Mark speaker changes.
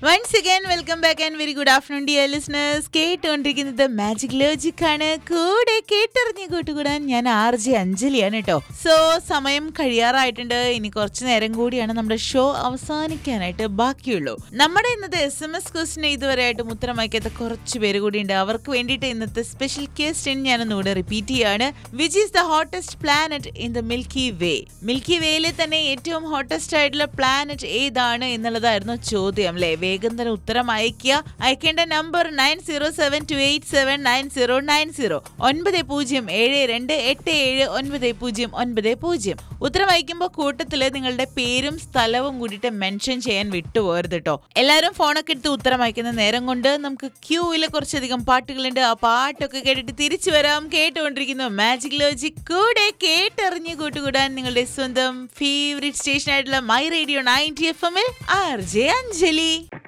Speaker 1: once again welcome back and very good afternoon dear listeners കേട്ടുകൊണ്ടിരിക്കുന്നത് magic logic ആണ് കൂടെ കേട്ടറിഞ്ഞ് കൂട്ടുകൂടാൻ ഞാൻ ആർ ജെ അഞ്ജലിയാണ് കേട്ടോ സോ സമയം കഴിയാറായിട്ടുണ്ട് ഇനി കുറച്ച് നേരം കൂടിയാണ് നമ്മുടെ ഷോ അവസാനിക്കാനായിട്ട് ബാക്കിയുള്ളൂ നമ്മുടെ ഇന്നത്തെ എസ് എം എസ് ക്വസ്റ്റിന് ഇതുവരെയായിട്ടും ഉത്തരം അയക്കാത്ത കുറച്ച് പേര് കൂടിയുണ്ട് അവർക്ക് വേണ്ടിയിട്ട് ഇന്നത്തെ സ്പെഷ്യൽ ക്വസ്റ്റ്യൻ ഞാൻ ഒന്നുകൂടെ റിപ്പീറ്റ് ചെയ്യാണ് which is the hottest planet in the milky way milky വേയിലെ തന്നെ ഏറ്റവും ഹോട്ടസ്റ്റ് ആയിട്ടുള്ള പ്ലാനറ്റ് ഏതാണ് എന്നുള്ളതായിരുന്നു ചോദ്യം അല്ലേ വേഗം തന്നെ ഉത്തരം അയക്കുക അയക്കേണ്ട നമ്പർ nine zero seven two eight seven nine zero nine zero ഒൻപത് പൂജ്യം ഏഴ് രണ്ട് എട്ട് ഏഴ് ഒൻപത് പൂജ്യം ഒൻപത് പൂജ്യം ഉത്തരം അയക്കുമ്പോൾ കൂട്ടത്തിൽ നിങ്ങളുടെ പേരും സ്ഥലവും കൂടിയിട്ട് മെൻഷൻ ചെയ്യാൻ വിട്ടുപോകരുത് കേട്ടോ എല്ലാവരും ഫോണൊക്കെ എടുത്ത് ഉത്തരം അയക്കുന്ന നേരം കൊണ്ട് നമുക്ക് ക്യൂവിൽ കുറച്ചധികം പാട്ടുകളുണ്ട് ആ പാട്ടൊക്കെ കേട്ടിട്ട് തിരിച്ചു വരാം കേട്ടുകൊണ്ടിരിക്കുന്നു മാജിക് ലോജിക് കൂടെ കേട്ടറിഞ്ഞ് കൂട്ടുകൂടാൻ നിങ്ങളുടെ സ്വന്തം ഫേവറേറ്റ് സ്റ്റേഷൻ ആയിട്ടുള്ള മൈ റേഡിയോ നയൻറ്റി എഫ് എമ്മിൽ ആർ ജെ അഞ്ജലി